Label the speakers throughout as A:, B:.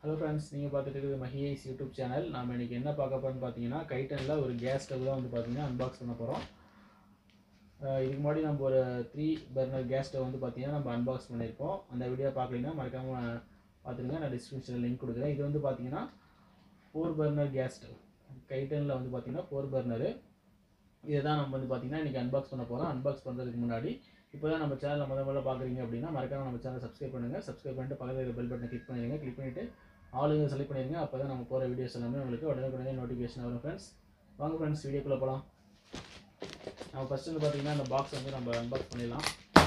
A: hello friends நீங்கள் பார்த்துட்டு இருக்கிறது மஹிஐஸ் யூடியூப் சேனல் நம்ம இன்னைக்கு என்ன பார்க்க போகிறோம்னு பார்த்தீங்கன்னா கைட்டனில் ஒரு கேஸ் ஸ்டவ் தான் வந்து பார்த்தீங்கன்னா அன்பாக்ஸ் பண்ண போகிறோம் இதுக்கு முன்னாடி நம்ம ஒரு த்ரீ பர்னர் கேஸ் ஸ்டவ் வந்து பார்த்தீங்கன்னா நம்ம அன்பாக்ஸ் பண்ணியிருப்போம் அந்த வீடியோ பார்க்கலீங்கன்னா மறக்காமல் பார்த்துருங்க நான் டிஸ்கிரிப்ஷனில் லிங்க் கொடுக்குறேன் இது வந்து பார்த்தீங்கன்னா ஃபோர் பர்னர் கேஸ் ஸ்டவ் கைட்டனில் வந்து பார்த்தீங்கன்னா ஃபோர் பர்னரு இதை தான் நம்ம வந்து பார்த்தீங்கன்னா இன்றைக்கி அன்பாக்ஸ் பண்ண போகிறோம் அன்பாக்ஸ் பண்ணுறதுக்கு முன்னாடி இப்போ தான் நம்ம சேனலை முதல் முதல்ல பார்க்குறீங்க அப்படின்னா மறக்காம நம்ம சேனலை சப்ஸ்கிரைப் பண்ணுங்கள் சப்ஸ்கிரைப் பண்ணிட்டு பக்கத்தில் இருக்க பெல் பட்டனை கிளிக் பண்ணிடுங்க கிளிக் பண்ணிவிட்டு ஆளுங்க செலக்ட் பண்ணிடுங்க அப்போ தான் நம்ம போகிற வீடியோஸ் எல்லாமே உங்களுக்கு உடனே நோட்டிஃபிகேஷன் வரும் ஃப்ரெண்ட்ஸ் வாங்க ஃப்ரெண்ட்ஸ் வீடியோக்குள்ளே போகலாம் நம்ம ஃபஸ்ட்டு வந்து பார்த்தீங்கன்னா அந்த பாக்ஸ் வந்து நம்ம அன்பாக்ஸ் பண்ணிடலாம்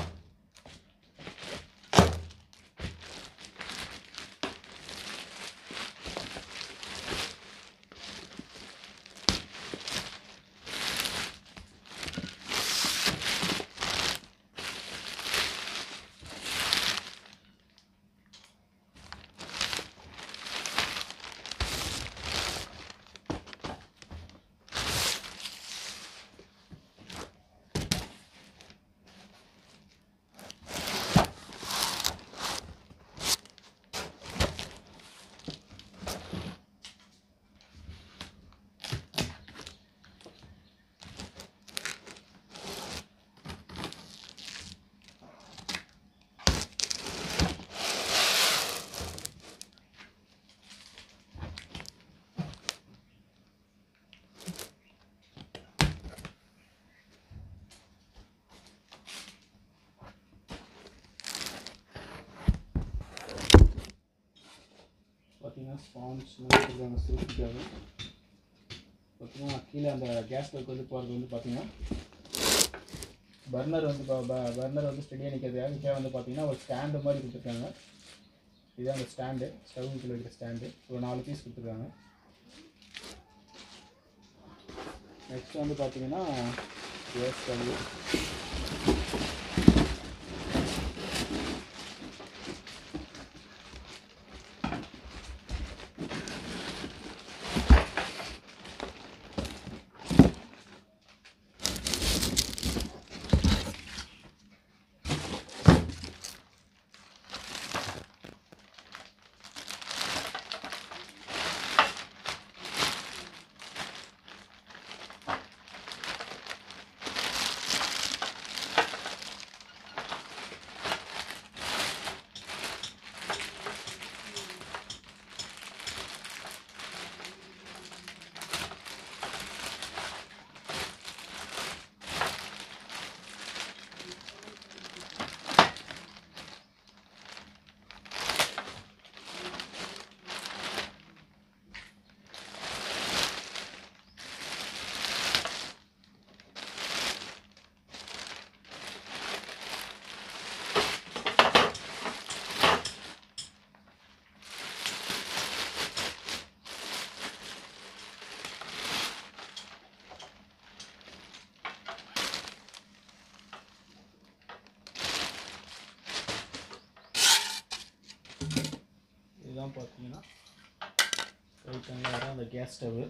A: பார்த்தீங்கன்னா ஸ்பான்ஸ் கொடுத்துருக்காங்க சேஃப்டிக்காக பார்த்தீங்கன்னா கீழே அந்த கேஸ் ஸ்டவ்க்கு வந்து போகிறது வந்து பார்த்தீங்கன்னா பர்னர் வந்து பர்னர் வந்து ஸ்டெடியாக நிற்கிறதுக்காக கீழே வந்து பார்த்தீங்கன்னா ஒரு ஸ்டாண்டு மாதிரி கொடுத்துருக்காங்க இதுதான் அந்த ஸ்டாண்டு ஸ்டவ்வுக்குள்ள இருக்கிற ஸ்டாண்டு ஒரு நாலு பீஸ் கொடுத்துருக்காங்க நெக்ஸ்ட் வந்து பார்த்தீங்கன்னா கேஸ் ஸ்டவ் இதுதான் பார்த்தீங்கன்னா ரைட் வர அந்த கேஸ் ஸ்டவ்வு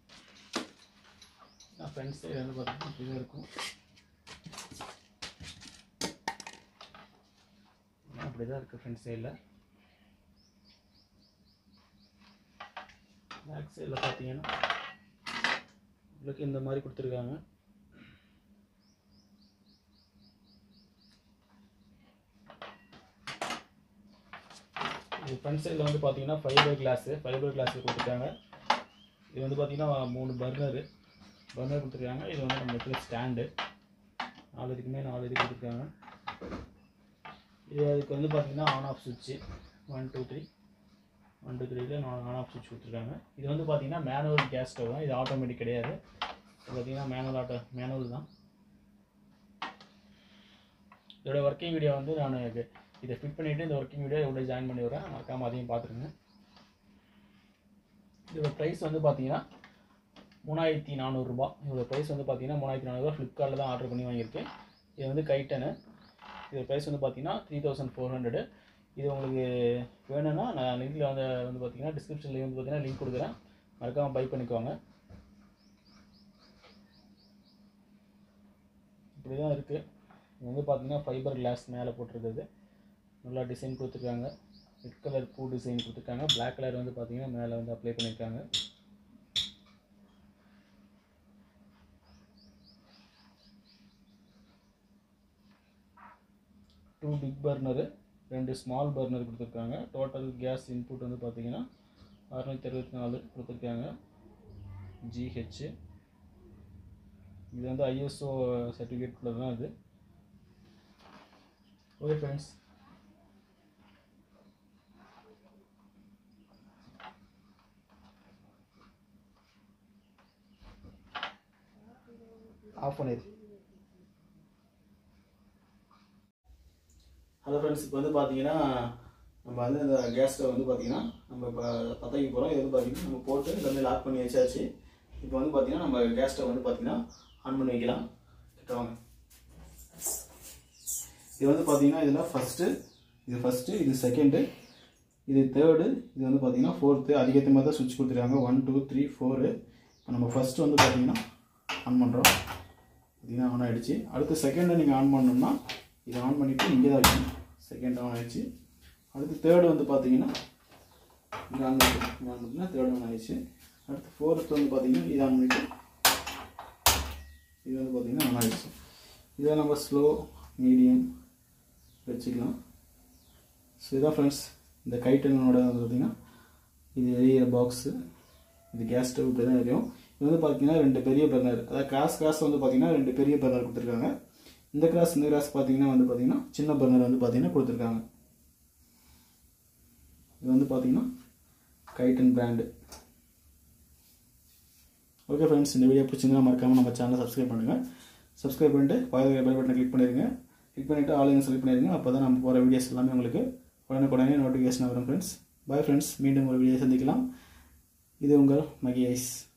A: நான் ஃப்ரண்ட் சைடு வந்து பார்த்தீங்கன்னா இப்படி தான் இருக்கும் அப்படி தான் இருக்குது ஃப்ரண்ட் சைடில் பேக் சைடில் பார்த்தீங்கன்னா உங்களுக்கு இந்த மாதிரி கொடுத்துருக்காங்க இது ஃப்ரண்ட் சைடில் வந்து பார்த்தீங்கன்னா ஃபைபர் கிளாஸு ஃபைபர் கிளாஸ் கொடுத்துருக்காங்க இது வந்து பார்த்தீங்கன்னா மூணு பர்னரு பர்னர் கொடுத்துருக்காங்க இது வந்து நம்ம இடத்துல ஸ்டாண்டு நாலு இதுக்குமே நாலு இது கொடுத்துருக்காங்க இது அதுக்கு வந்து பார்த்தீங்கன்னா ஆன் ஆஃப் சுவிட்சு one two three one two த்ரீல நான் ஆன் ஆஃப் சுவிட்ச் கொடுத்துருக்காங்க இது வந்து பார்த்தீங்கன்னா மேனுவல் கேஸ் ஸ்டவ் தான் இது ஆட்டோமேட்டிக் கிடையாது இது பார்த்தீங்கன்னா மேனுவல் ஆட்டோ மேனுவல் தான் இதோட ஒர்க்கிங் வீடியோ வந்து நான் இதை ஃபிட் பண்ணிவிட்டு இந்த ஒர்க்கிங் வீடியோ உள்ள ஜாயின் பண்ணி விட்றேன் மறக்காமல் அதையும் பார்த்துருங்க இதோட ப்ரைஸ் வந்து பார்த்தீங்கன்னா மூணாயிரத்தி நானூறுரூபா இதோட ப்ரைஸ் வந்து பார்த்தீங்கன்னா மூணாயிரத்தி நானூறுரூவா ஃப்ளிப்கார்ட்டில் தான் ஆர்டர் பண்ணி வாங்கியிருக்கேன் இது வந்து கைட்டனு இதோட ப்ரைஸ் வந்து பார்த்தீங்கன்னா த்ரீ தௌசண்ட் ஃபோர் ஹண்ட்ரடு இது உங்களுக்கு வேணும்னா நான் லிங்கில் வந்து வந்து பார்த்தீங்கன்னா டிஸ்கிரிப்ஷனில் வந்து பார்த்தீங்கன்னா லிங்க் கொடுக்குறேன் மறக்காமல் பை பண்ணிக்கோங்க இப்படி தான் இருக்குது இது வந்து பார்த்தீங்கன்னா ஃபைபர் கிளாஸ் மேலே போட்டிருக்குது நல்லா டிசைன் கொடுத்துருக்காங்க ரெட் கலர் பூ டிசைன் கொடுத்துருக்காங்க பிளாக் கலர் வந்து பார்த்தீங்கன்னா மேலே வந்து அப்ளை பண்ணியிருக்காங்க டூ பிக் பர்னரு ரெண்டு ஸ்மால் பர்னர் கொடுத்துருக்காங்க டோட்டல் கேஸ் இன்புட் வந்து பார்த்தீங்கன்னா அறுநூற்றி அறுபத்தி நாலு கொடுத்துருக்காங்க ஜிஹெச் இது வந்து ஐஎஸ்ஓ சர்டிஃபிகேட்டில் தான் இது ஓகே ஃப்ரெண்ட்ஸ் ஆஃப் பண்ணிடு ஹலோ ஃப்ரெண்ட்ஸ் இப்போ வந்து பார்த்தீங்கன்னா நம்ம வந்து இந்த கேஸ் ஸ்டவ் வந்து பார்த்தீங்கன்னா நம்ம இப்போ பற்ற வைக்க போகிறோம் இது வந்து பார்த்தீங்கன்னா நம்ம போட்டு எல்லாமே லாக் பண்ணி வச்சாச்சு இப்போ வந்து பார்த்தீங்கன்னா நம்ம கேஸ் ஸ்டவ் வந்து பார்த்தீங்கன்னா ஆன் பண்ணி வைக்கலாம் கிட்ட வாங்க இது வந்து பார்த்தீங்கன்னா இதில் ஃபஸ்ட்டு இது ஃபஸ்ட்டு இது செகண்டு இது தேர்டு இது வந்து பார்த்தீங்கன்னா ஃபோர்த்து அதுக்கேற்ற மாதிரி தான் சுவிட்ச் கொடுத்துருக்காங்க ஒன் டூ த்ரீ ஃபோரு இப்போ நம்ம ஃபஸ்ட்டு வந்து பார்த்தீங்கன்னா ஆன் பண்ணுறோம் பார்த்தீங்கன்னா ஆன் ஆகிடுச்சு அடுத்து செகண்டை நீங்கள் ஆன் பண்ணணும்னா இதை ஆன் பண்ணிவிட்டு இங்கே தான் வைக்கணும் செகண்ட் ஆன் ஆயிடுச்சு அடுத்து தேர்டு வந்து பார்த்தீங்கன்னா இங்கே ஆன் பண்ணிட்டு இங்கே ஆன் பண்ணிட்டுனா தேர்ட் ஆன் ஆயிடுச்சு அடுத்து ஃபோர்த் வந்து பார்த்தீங்கன்னா இதை ஆன் பண்ணிட்டு இது வந்து பார்த்தீங்கன்னா ஆன் ஆயிடுச்சு இதை நம்ம ஸ்லோ மீடியம் வச்சுக்கலாம் ஸோ இதான் ஃப்ரெண்ட்ஸ் இந்த கைட்டனோட வந்து பார்த்தீங்கன்னா இது எரியிற பாக்ஸு இது கேஸ் ஸ்டவ் இப்படி தான் எரியும் இது வந்து பார்த்தீங்கன்னா ரெண்டு பெரிய பர்னர் அதாவது கிராஸ் கிராஸ் வந்து பார்த்தீங்கன்னா ரெண்டு பெரிய பர்னர் கொடுத்துருக்காங்க இந்த கிராஸ் இந்த கிராஸ் பார்த்தீங்கன்னா வந்து பார்த்தீங்கன்னா சின்ன பர்னர் வந்து பார்த்தீங்கன்னா கொடுத்துருக்காங்க இது வந்து பார்த்தீங்கன்னா கைட்டன் பிராண்டு ஓகே ஃப்ரெண்ட்ஸ் இந்த வீடியோ பிடிச்சிருந்தா மறக்காமல் நம்ம சேனலை சப்ஸ்கிரைப் பண்ணுங்கள் சப்ஸ்கிரைப் பண்ணிட்டு பக்கத்தில் பெல் பட்டனை கிளிக் பண்ணிடுங்க கிளிக் பண்ணிவிட்டு ஆல் செலக்ட் பண்ணிடுங்க அப்போ தான் நம்ம போகிற வீடியோஸ் எல்லாமே உங்களுக்கு உடனுக்குடனே நோட்டிஃபிகேஷன் வரும் ஃப்ரெண்ட்ஸ் பாய் ஃப்ரெண்ட்ஸ் மீண்டும் ஒரு வீடியோ சந்திக்கலாம் இது உங்கள் மகி ஐஸ்